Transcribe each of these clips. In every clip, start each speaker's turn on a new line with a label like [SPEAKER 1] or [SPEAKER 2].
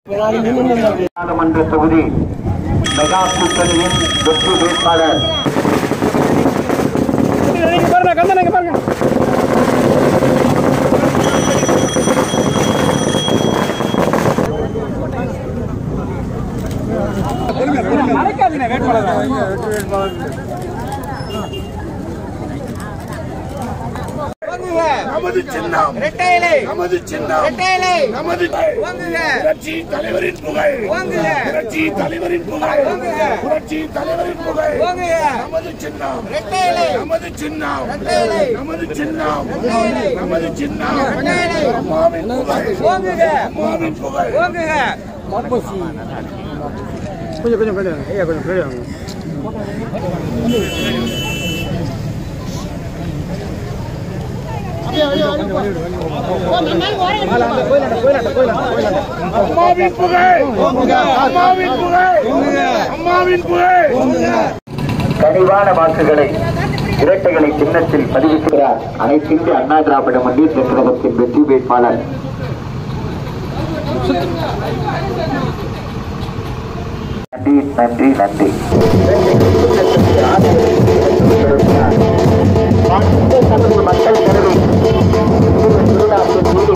[SPEAKER 1] நாடாளுமன்ற தொகுதி மெகா கூட்டணியின் வெற்றி வேட்பாளர்
[SPEAKER 2] நமது சின்னம்
[SPEAKER 3] இரட்டையிலை
[SPEAKER 2] நமது சின்னம்
[SPEAKER 3] இரட்டையிலை
[SPEAKER 2] நமது
[SPEAKER 3] ஓங்குக
[SPEAKER 2] புரட்சி தலைவரின் புகழ்
[SPEAKER 3] ஓங்குக
[SPEAKER 2] புரட்சி தலைவரின் புகழ்
[SPEAKER 3] ஓங்குக
[SPEAKER 2] புரட்சி தலைவரின் புகழ்
[SPEAKER 3] ஓங்குக
[SPEAKER 2] நமது சின்னம்
[SPEAKER 3] இரட்டையிலை
[SPEAKER 2] நமது சின்னம்
[SPEAKER 3] இரட்டையிலை
[SPEAKER 2] நமது சின்னம்
[SPEAKER 3] இரட்டையிலை
[SPEAKER 2] நமது சின்னம்
[SPEAKER 3] இரட்டையிலை
[SPEAKER 2] அம்மாவின் புகழ்
[SPEAKER 3] ஓங்குக
[SPEAKER 2] அம்மாவின் புகழ்
[SPEAKER 3] ஓங்குக
[SPEAKER 2] அம்மாவின் புகழ் அம்மாவின் புகழ் அம்மாவின் புகழ்
[SPEAKER 1] கனிவான வாக்குகளை இரட்டைகளை சின்னத்தில் பதிவிக்கிறார் அனைத்து இந்திய அண்ணா திராவிட முன்னேற்ற கழகத்தின் வெற்றி வேட்பாளர் நன்றி நன்றி நன்றி மக்கள் கருவி திருநாட்டின் வீடு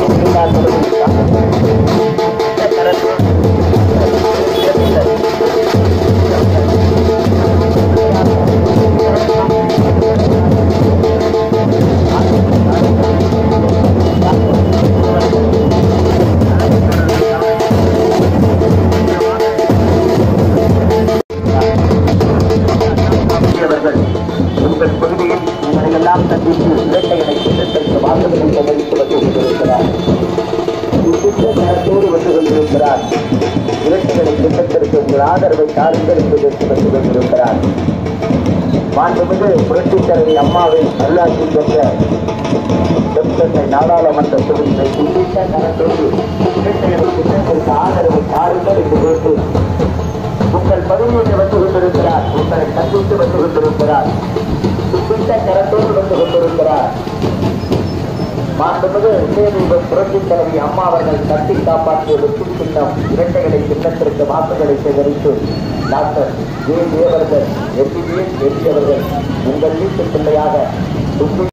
[SPEAKER 1] அவர்கள் உங்கள் பகுதியில் உங்களையெல்லாம் சந்தித்து இரட்டைகளை சின்னத்திற்கு வாக்குகளை தெரிவித்து வந்து கொண்டிருக்கிறார் குறிப்பிட்ட கரத்தோடு வந்து கொண்டிருக்கிறார் இரட்டைகளை சின்னத்திற்கு உங்கள் ஆதரவை தாருங்கள் என்று கேட்டு வந்து கொண்டிருக்கிறார் மாண்புமிகு புரட்சித் தலைவி அம்மாவின் நல்லாட்சி பெற்ற தென்சென்னை நாடாளுமன்ற தொகுதியை குறிப்பிட்ட கரத்தோடு இரட்டைகளை சின்னத்திற்கு ஆதரவை தாருங்கள் என்று கேட்டு உங்கள் பதவியை வந்து கொண்டிருக்கிறார் உங்களை சந்தித்து வந்து கொண்டிருக்கிறார் குறிப்பிட்ட கரத்தோடு வந்து கொண்டிருக்கிறார் மாண்புமிகு விஜயதீபம் புரட்சித் தலைவி அம்மா அவர்கள் கட்டி காப்பாற்றிய வெற்றி சின்னம் இரட்டைகளை சின்னத்திற்கு வாக்குகளை சேகரித்து டாக்டர் ஜே தேவர்கள் எம்பிபிஎஸ் எம்பி அவர்கள் உங்கள் வீட்டு பிள்ளையாக